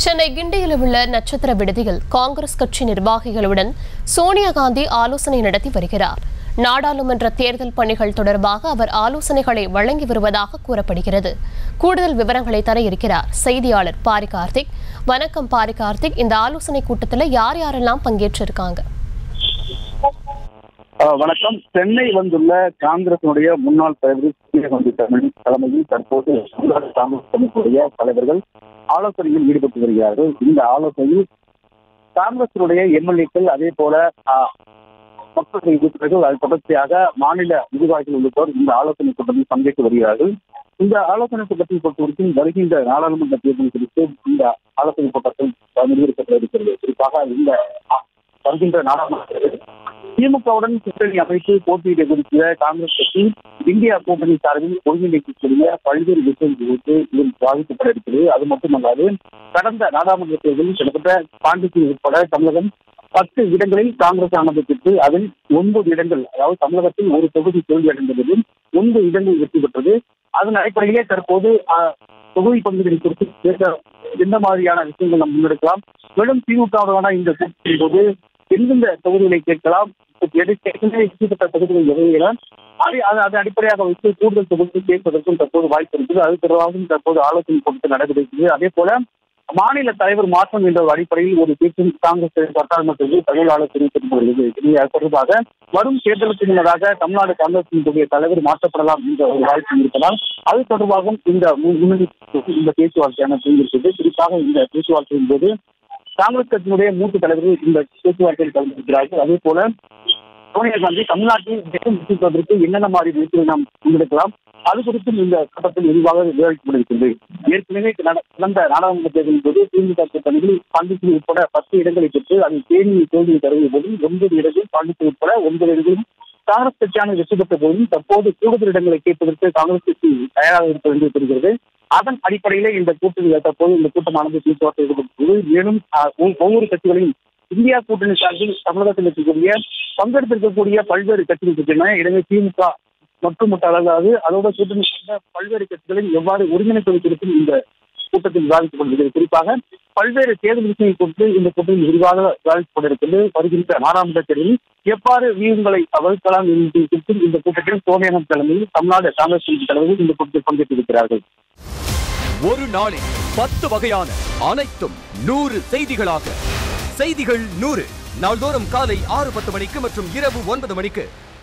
சென்னை கிண்டியில் உள்ள நட்சத்திர விடுதியில் காங்கிரஸ் கட்சி நிர்வாகிகளுடன் சோனியா காந்தி ஆலோசனை நடத்தி வருகிறார் நாடாளுமன்ற தேர்தல் பணிகள் தொடர்பாக அவர் ஆலோசனைகளை வழங்கி வருவதாக கூறப்படுகிறது கூடுதல் விவரங்களை தர இருக்கிறார் செய்தியாளர் பாரி கார்த்திக் வணக்கம் பாரி கார்த்திக் இந்த ஆலோசனை கூட்டத்தில் யார் யாரெல்லாம் பங்கேற்றிருக்காங்க அஹ் வணக்கம் சென்னை வந்துள்ள காங்கிரசினுடைய முன்னாள் தலைவர் சோனியா காந்தி தலைமை- தலைமையில் தற்போது தமிழ்நாடு காங்கிரஸ் கமிட்டியுடைய தலைவர்கள் ஆலோசனையில் ஈடுபட்டு வருகிறார்கள் இந்த ஆலோசனையில் காங்கிரசினுடைய எம்எல்ஏக்கள் அதே போல அஹ், மக்கள் உறுப்பினர்கள் அது தொடர்ச்சியாக மாநில நிர்வாகிகள் உள்ளிட்டோர் இந்த ஆலோசனை கூட்டத்தில் பங்கேற்று வருகிறார்கள் இந்த ஆலோசனை கூட்டத்தை பொறுத்தவரைக்கும் வருகின்ற நாடாளுமன்ற தேர்தல் குறித்து இந்த ஆலோசனை கூட்டத்தில் நிறுவனப்பட இருக்கிறது குறிப்பாக இந்த அஹ், வருகின்ற நாடாளுமன்ற தேர்தல் திமுகவுடன் கூட்டணி அமைத்து போட்டியிட குறித்த காங்கிரஸ் கட்சி இந்தியா கூட்டணி சார்பில் ஒருங்கிணைக்கக்கூடிய பல்வேறு விஷயங்கள் குறித்து இதில் பாதிக்கப்பட இருக்கிறது அது மட்டுமல்லாது கடந்த நாடாளுமன்ற தேர்தலில் கிட்டத்தட்ட பாண்டிச்சேரி உட்பட தமிழகம் பத்து இடங்களில் காங்கிரஸ் ஆனது பெற்று அதில் ஒன்பது இடங்கள் அதாவது தமிழகத்தில் ஒரு தொகுதி தோல்வி அடைந்ததிலும் ஒன்பது இடங்கள் வெற்றி பெற்றது அதன் அடிப்படையிலே தற்போது ஆஹ், தொகுதி பங்குகளின் குறித்து பேச எந்த மாதிரியான விஷயங்கள் நாம் முன்னெடுக்கலாம் மேலும் திமுகவுடனான இந்த கூட்டத்தின் போது எந்தெந்த தொகுதிகளை கேட்கலாம் எது ஏற்கனவே வெற்றிப்பட்ட தொகுதிகள் எவையெல்லாம் அதை அதை அதை அடிப்படையாக வைத்து கூடுதல் தொகுதிகள் கேட்பதற்கும் தற்போது வாய்ப்பு இருக்குது அது தொடர்பாகவும் தற்போது ஆலோசனை கூட்டத்தில் நடைபெறுகிறது அதே போல மாநில தலைவர் மாற்றம் என்ற ஒரு அடிப்படையில் ஒரு பேச்சும் காங்கிரஸ் சட்டமன்றத்தில் தகவல் ஆலோசனை தெரிவித்துள்ளது இது தொடர்பாக வரும் தேர்தலுக்கு முன்னதாக தமிழ்நாடு காங்கிரசினுடைய தலைவர் மாற்றப்படலாம் என்ற ஒரு வாய்ப்பு இருக்கலாம் அது தொடர்பாகவும் இந்த மு- முன்னணி இந்த பேச்சுவார்த்தையான இருக்கிறது குறிப்பாக இந்த பேச்சுவார்த்தையின் போது காங்கிரஸ் கட்சியினுடைய மூத்த தலைவர்கள் இந்த பேச்சுவார்த்தையில் கலந்திருக்கிறார்கள் அதே போல சோனியா காந்தி தமிழ்நாட்டில் தேசம் வெற்றிப்பதற்கு என்னென்ன மாதிரி முயற்சிகளை நாம் முன்னெடுக்கலாம் அது குறித்தும் இந்த கட்டத்தில் விரிவாக விவாதிக்கப்பட்டிருக்கிறது ஏற்கனவே நட- கடந்த நாடாளுமன்ற தேர்தலின் போது திமுக கூட்டணியில் பாண்டிச்சேரி உட்பட பத்து இடங்களை பெற்று அதில் தேனி தோல்வியை தருகிற போதும் ஒன்பது இடங்கள் பாண்டிச்சேரி உட்பட ஒன்பது இடங்களும் காங்கிரஸ் கட்சியான வெற்றி பெற்ற போதும் தற்போது கூடுதல் இடங்களை கேட்பதற்கு காங்கிரஸ் கட்சி தயாராக இருப்பது என்று தெரிகிறது அதன் அடிப்படையிலே இந்த கூட்டணி தற்போது இந்த கூட்டமானது பேச்சுவார்த்தை ஈடுபட்டது மேலும் ஆஹ், ஒவ்வொரு- ஒவ்வொரு கட்சிகளையும் இந்தியா கூட்டணி சார்பில் தமிழகத்தில் இருக்கக்கூடிய பங்கெடுத்திருக்கக்கூடிய பல்வேறு கட்சிகள் இருக்கின்றன எனவே திமுக மட்டுமட்ட அல்லாது அதோட கூட்டணி சார்ந்த பல்வேறு கட்சிகளையும் எவ்வாறு ஒருங்கிணைப்பது குறித்தும் இந்த கூட்டத்தில் விவாதிக்கப்படுகிறது குறிப்பாக பல்வேறு தேர்தல் விஷயங்கள் குறித்து இந்த கூட்டத்தில் விரிவாக விவாதிக்கப்பட்டிருக்கிறது வருகின்ற நாடாளுமன்ற தேர்தலில் எவ்வாறு வியூகங்களை வகுக்கலாம் என்பது குறித்தும் இந்த கூட்டத்தில் சோனியா காந்தி தலைமையில் தமிழ்நாடு காங்கிரஸ் கட்சி தலைவர்கள் இந்த கூட்டத்தில் பங்கேற்றிருக்கிறார்கள் ஒரு நாளில் பத்து வகையான அனைத்தும் நூறு செய்திகளாக செய்திகள் நூறு நாள்தோறும் காலை ஆறு பத்து மணிக்கு மற்றும் இரவு ஒன்பது மணிக்கு